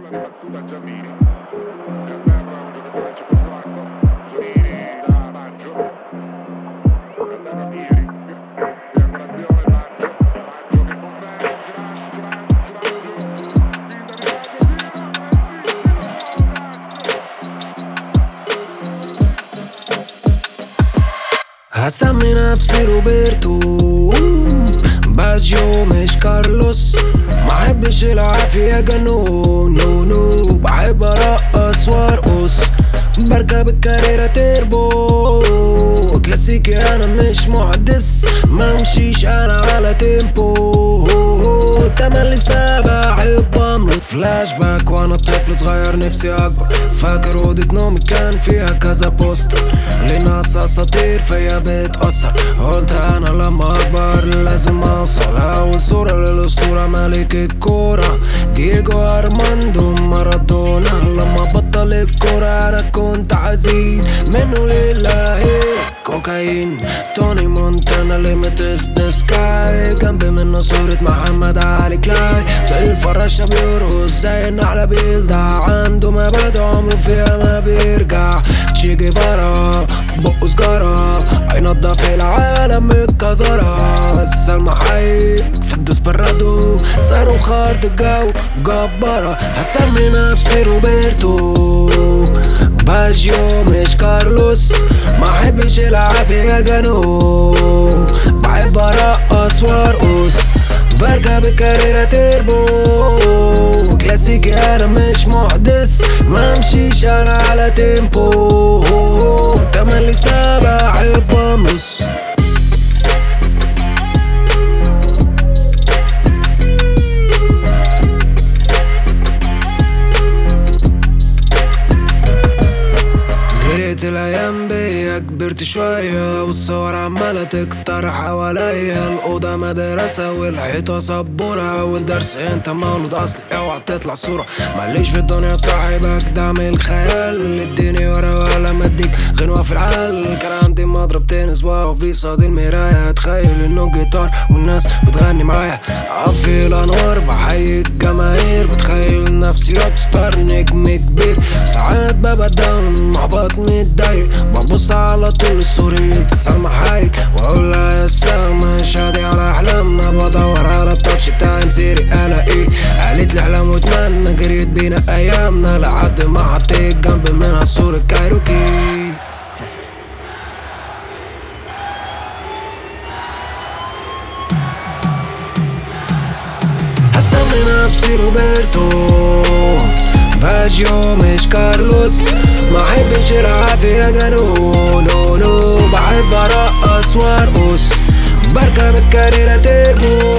bella ribattuta a Giannini per terra un giocatore cecoslovacco Giannini da Baggio per terra Pieri triangolazione Baggio Baggio che converge Baggio Baggio Baggio finta di Baggio هسمي نفسي روبرتو باجيو مش كارلوس ما احبش العافية جنون نو نو بحب ارقص وارقص بركب الكاريرة تربو كلاسيكي انا مش محدث ما امشيش انا على تيمبو تملي سابع احب امرض فلاش باك وانا طفل صغير نفسي اكبر فاكر اوضة نومي كان فيها كذا بوستر لناس اساطير فيا بتأثر قلت انا لما اكبر لازم اوصل اول صورة للاسطورة ملك الكورة دييجو ارماندو مارادونا لما بطل الكورة انا كنت حزين منه لله كوكايين توني مونتانا ليميتس ذا سكاي جنبي منه صورة محمد علي كلاي زي الفراشة بيرقص زي النحلة بيلدع عنده مبادئ عمره فيها ما بيرجع تشي جيفارا بقه سجارة هينضف العالم من الكزارة سلمى حي في الدسبرادو صاروخ ارض الجو جبارة هسمي نفسي روبرتو باجيو مش كارلوس ما احبش العافية جنو بحب ارقص وارقص بركب الكاريرة تربو كلاسيكي انا مش محدث ما امشيش انا على تيمبو تملي سابع احب امرس جريت الايام بيا كبرت شوية والصور عمالة تكتر حواليا الأوضة مدرسة والحيطة سبورة والدرس انت مولود اصلي اوعى تطلع صورة ماليش في الدنيا صاحبك دعم الخيال اديني ورا ولا مديك غنوة في العال كان عندي مضرب تنس واقف بيصاد المراية اتخيل انه جيتار والناس بتغني معايا عفي الانوار بحيي الجماهير بتخيل نفسي روك ستار نجم كبير ساعات ببقى داون محبط متضايق ببص على طول الصورة سلمى حايك واقول لها يا سلمى شادي على احلامنا بدور على التاتش بتاع مسيري الاقيه قالت لي احلام واتمنى جريت بينا ايامنا لحد ما حطيت جنب منها صورة كايروكي هسمي نفسي روبرتو باجيو مش كارلوس ما احبش العافية جنون نو نو بحب ارقص وارقص بركب الكاريرة تربو